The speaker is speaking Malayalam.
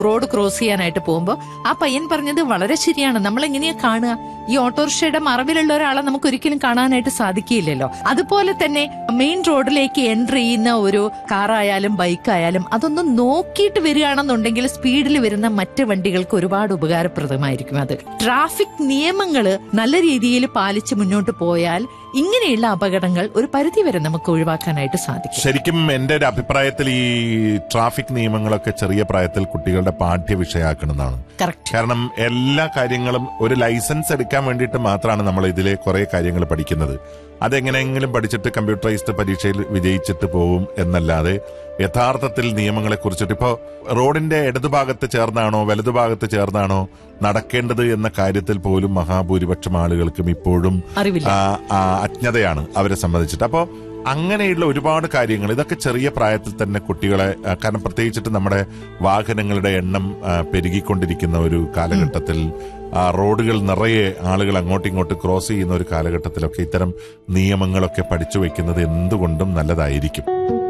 റോഡ് ക്രോസ് ചെയ്യാനായിട്ട് പോകുമ്പോൾ ആ പയ്യൻ പറഞ്ഞത് വളരെ ശരിയാണ് നമ്മൾ എങ്ങനെയാ കാണുക ഈ ഓട്ടോറിക്ഷയുടെ മറവിലുള്ള ഒരാളെ നമുക്ക് ഒരിക്കലും കാണാനായിട്ട് സാധിക്കില്ലല്ലോ അതുപോലെ തന്നെ മെയിൻ റോഡിലേക്ക് എൻട്രി ചെയ്യുന്ന ഒരു കാറായാലും ബൈക്കായാലും അതൊന്ന് നോക്കിയിട്ട് വരികയാണെന്നുണ്ടെങ്കിൽ സ്പീഡിൽ വരുന്ന മറ്റ് വണ്ടികൾക്ക് ഒരുപാട് ഉപകാരപ്രദമായിരിക്കും അത് ട്രാഫിക് നിയമങ്ങൾ നല്ല രീതിയിൽ പാലിച്ച് മുന്നോട്ട് പോയാൽ ഇങ്ങനെയുള്ള അപകടങ്ങൾ ഒരു പരിധിവരെ നമുക്ക് ഒഴിവാക്കാനായിട്ട് സാധിക്കും ശരിക്കും എന്റെ ഒരു അഭിപ്രായത്തിൽ ഈ ട്രാഫിക് നിയമങ്ങളൊക്കെ ചെറിയ പ്രായത്തിൽ കുട്ടികളുടെ പാഠ്യ വിഷയമാക്കണമെന്നാണ് കറക്റ്റ് കാരണം എല്ലാ കാര്യങ്ങളും ഒരു ലൈസൻസ് എടുക്കാൻ വേണ്ടിയിട്ട് മാത്രമാണ് നമ്മൾ ഇതിലെ കുറെ കാര്യങ്ങൾ പഠിക്കുന്നത് അതെങ്ങനെയെങ്കിലും പഠിച്ചിട്ട് കമ്പ്യൂട്ടറൈസ്ഡ് പരീക്ഷയിൽ വിജയിച്ചിട്ട് പോകും എന്നല്ലാതെ യഥാർത്ഥത്തിൽ നിയമങ്ങളെ കുറിച്ചിട്ട് ഇപ്പോ റോഡിന്റെ ഇടതുഭാഗത്ത് ചേർന്നാണോ വലതുഭാഗത്ത് ചേർന്നാണോ നടക്കേണ്ടത് എന്ന കാര്യത്തിൽ പോലും മഹാഭൂരിപക്ഷം ആളുകൾക്കും ഇപ്പോഴും അറിവില്ല ആ, ആ, അജ്ഞതയാണ് അവരെ സംബന്ധിച്ചിട്ട് അപ്പോ അങ്ങനെയുള്ള ഒരുപാട് കാര്യങ്ങൾ ഇതൊക്കെ ചെറിയ പ്രായത്തിൽ തന്നെ കുട്ടികളെ ആ, കാരണം പ്രത്യേകിച്ചിട്ട് നമ്മുടെ വാഹനങ്ങളുടെ എണ്ണം ആ, പെരുകിക്കൊണ്ടിരിക്കുന്ന ഒരു കാലഘട്ടത്തിൽ ആ, റോഡുകൾ നിറയെ ആളുകൾ അങ്ങോട്ടും ഇങ്ങോട്ടും ക്രോസ് ചെയ്യുന്ന ഒരു കാലഘട്ടത്തിലൊക്കെ ഇത്തരം നിയമങ്ങളൊക്കെ പഠിച്ചു വെക്കുന്നത് എന്തുകൊണ്ടും നല്ലതായിരിക്കും